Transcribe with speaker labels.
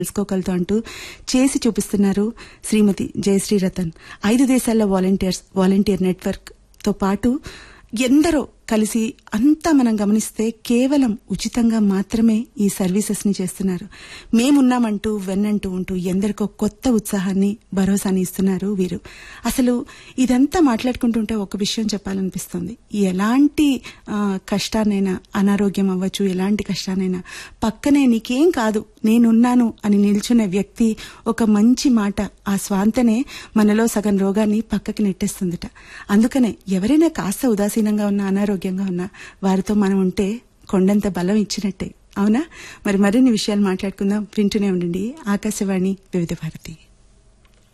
Speaker 1: తెలుసుకోగలతో అంటూ చేసి చూపిస్తున్నారు శ్రీమతి జయశ్రీ రతన్ ఐదు దేశాల్లో వాలంటీర్స్ వాలంటీర్ నెట్వర్క్ తో పాటు ఎందరో కలిసి అంతా మనం గమనిస్తే కేవలం ఉచితంగా మాత్రమే ఈ సర్వీసెస్ ని చేస్తున్నారు మేమున్నామంటూ వెన్నంటూ ఉంటూ ఎందరికో కొత్త ఉత్సాహాన్ని భరోసాని ఇస్తున్నారు వీరు అసలు ఇదంతా మాట్లాడుకుంటుంటే ఒక విషయం చెప్పాలనిపిస్తుంది ఎలాంటి ఆ, కష్టాన్నైనా అనారోగ్యం అవ్వచ్చు ఎలాంటి కష్టాన్నైనా పక్కనే నీకేం కాదు నేనున్నాను అని నిల్చున్న వ్యక్తి ఒక మంచి మాట ఆ స్వాంతనే మనలో సగం రోగాన్ని పక్కకి నెట్టేస్తుందట అందుకనే ఎవరైనా కాస్త ఉదాసీనంగా ఉన్నా అనారోగ్యంగా ఉన్నా వారితో మనం ఉంటే కొండంత బలం ఇచ్చినట్టే అవునా మరి మరిన్ని విషయాలు మాట్లాడుకుందాం వింటూనే ఉండండి ఆకాశవాణి వివిధ భారతి